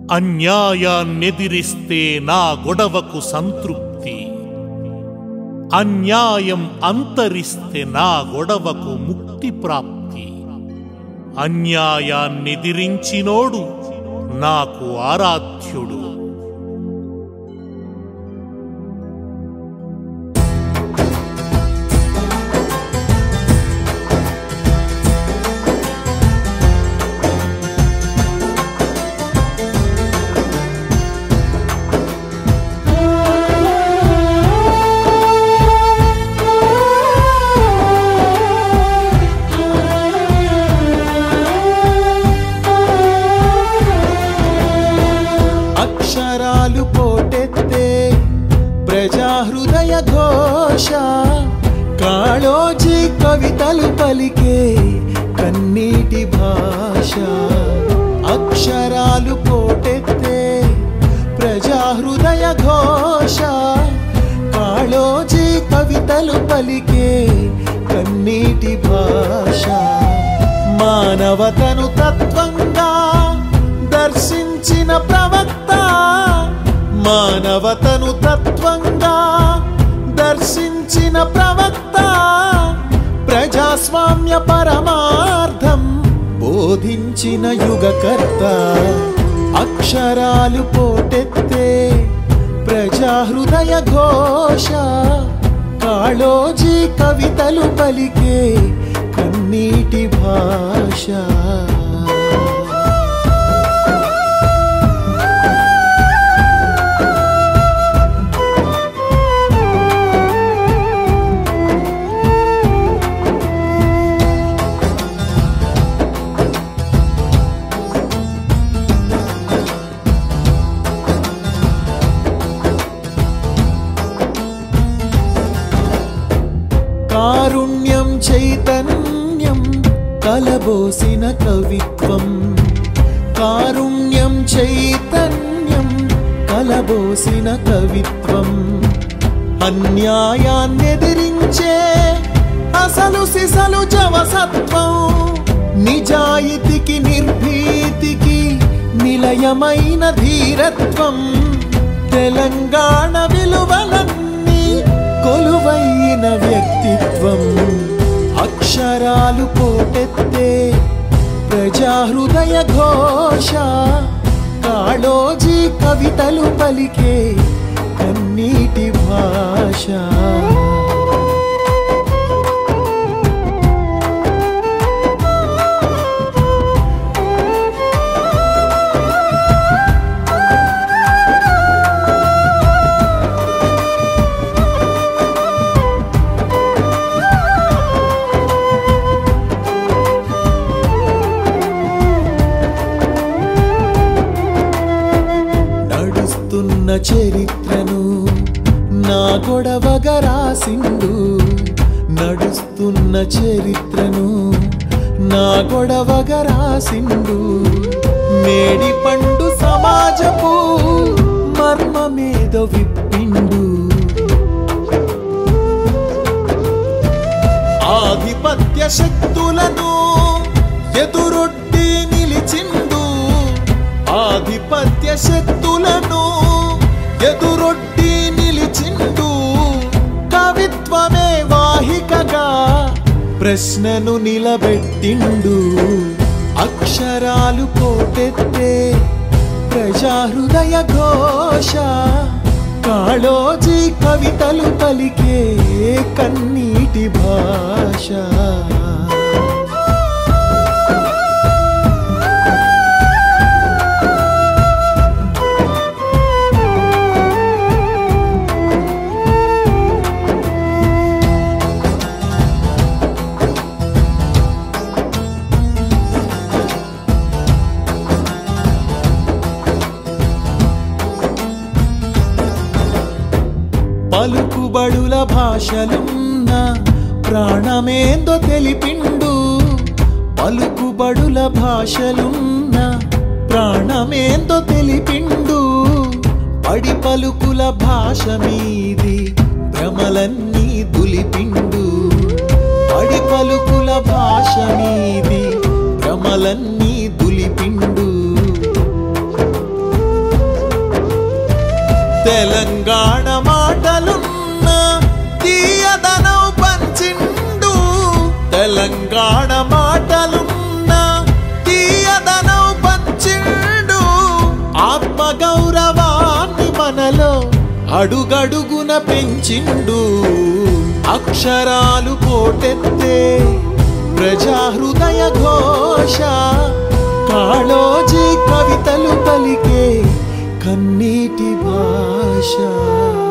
అన్యాయాన్నెదిరిస్తే నా గొడవకు సంతృప్తి అన్యాయం అంతరిస్తే నా గొడవకు ముక్తి ప్రాప్తి అన్యాయాన్నెదిరించినోడు నాకు ఆరాధ్యుడు అక్షరాలు పోటెత్తే ప్రజాహృదయ ఘోష కాళోజీ కవితలు పలికే కన్నీటి భాష అక్షరాలు పోటెత్తే ప్రజాహృదయ ఘోష కాళోజీ కవితలు పలికే కన్నీటి భాష మానవతను తత్వంగా దర్శించిన ప్రవక్త మానవతను తత్వంగా దర్శించిన ప్రవక్త ప్రజాస్వామ్య పరమార్థం బోధించిన యుగకర్త అక్షరాలు పోటెత్తే ప్రజాహృదయ ఘోష కాళోజీ కవితలు పలికే కన్నీటి భాష కారుణ్యం చైతన్యం కలబోసిన కవిత్వం కారుణ్యం చైతన్యం కలబోసిన కవిత్వం అన్యాయాన్నెదిరించే అసలు సిసలు జవసత్వం నిజాయితీకి నిర్భీతికి నిలయమైన ధీరత్వం తెలంగాణ విలువలన్నీ కొలువైన వ్యక్తిత్వం అక్షరాలు పోటెత్తే ప్రజాహృదయ ఘోష కాళోజీ కవితలు పలికే కన్నీటి భాష నడుస్తున్న చరిత్రను నా గొడవగా రాసిండు నడుస్తున్న చరిత్రను నా గొడవగా రాసిండు మేడి పండు సమాజపు మర్మమేదో విప్పిండు ఆధిపత్య శక్తులను ఎదురొడ్డి నిలిచిండు ఆధిపత్య శక్తులను ఎదురొడ్డి నిలిచిండు కవిత్వమే వాహికగా ప్రశ్నను నిలబెట్టిండు అక్షరాలు పోటెత్తే ప్రజాహృదయ ఘోష కాళోజీ కవితలు పలికే కన్నీటి భాష పలుకుబడుల భాషలున్న ప్రాణమేందో తెలిపిండు పలుకుబడుల భాషలున్న ప్రాణమేందో తెలిపిండు పడి పలుకుల భాష మీది భ్రమలన్నీ దులిపిండు పడి పలుకుల భాష మీది భ్రమలన్నీ దులిపిండు తెలంగాణ మాటలున్న తీయదనం పంచిండు తెలంగాణ మాటలున్న తీయదనం పంచిండు ఆత్మగౌరవాన్ని మనలో అడుగడుగున పెంచిండు అక్షరాలు పోటెత్తే ప్రజా హృదయ ఘోష కాళోజీ కవితలు పలికే కన్నీటి భాష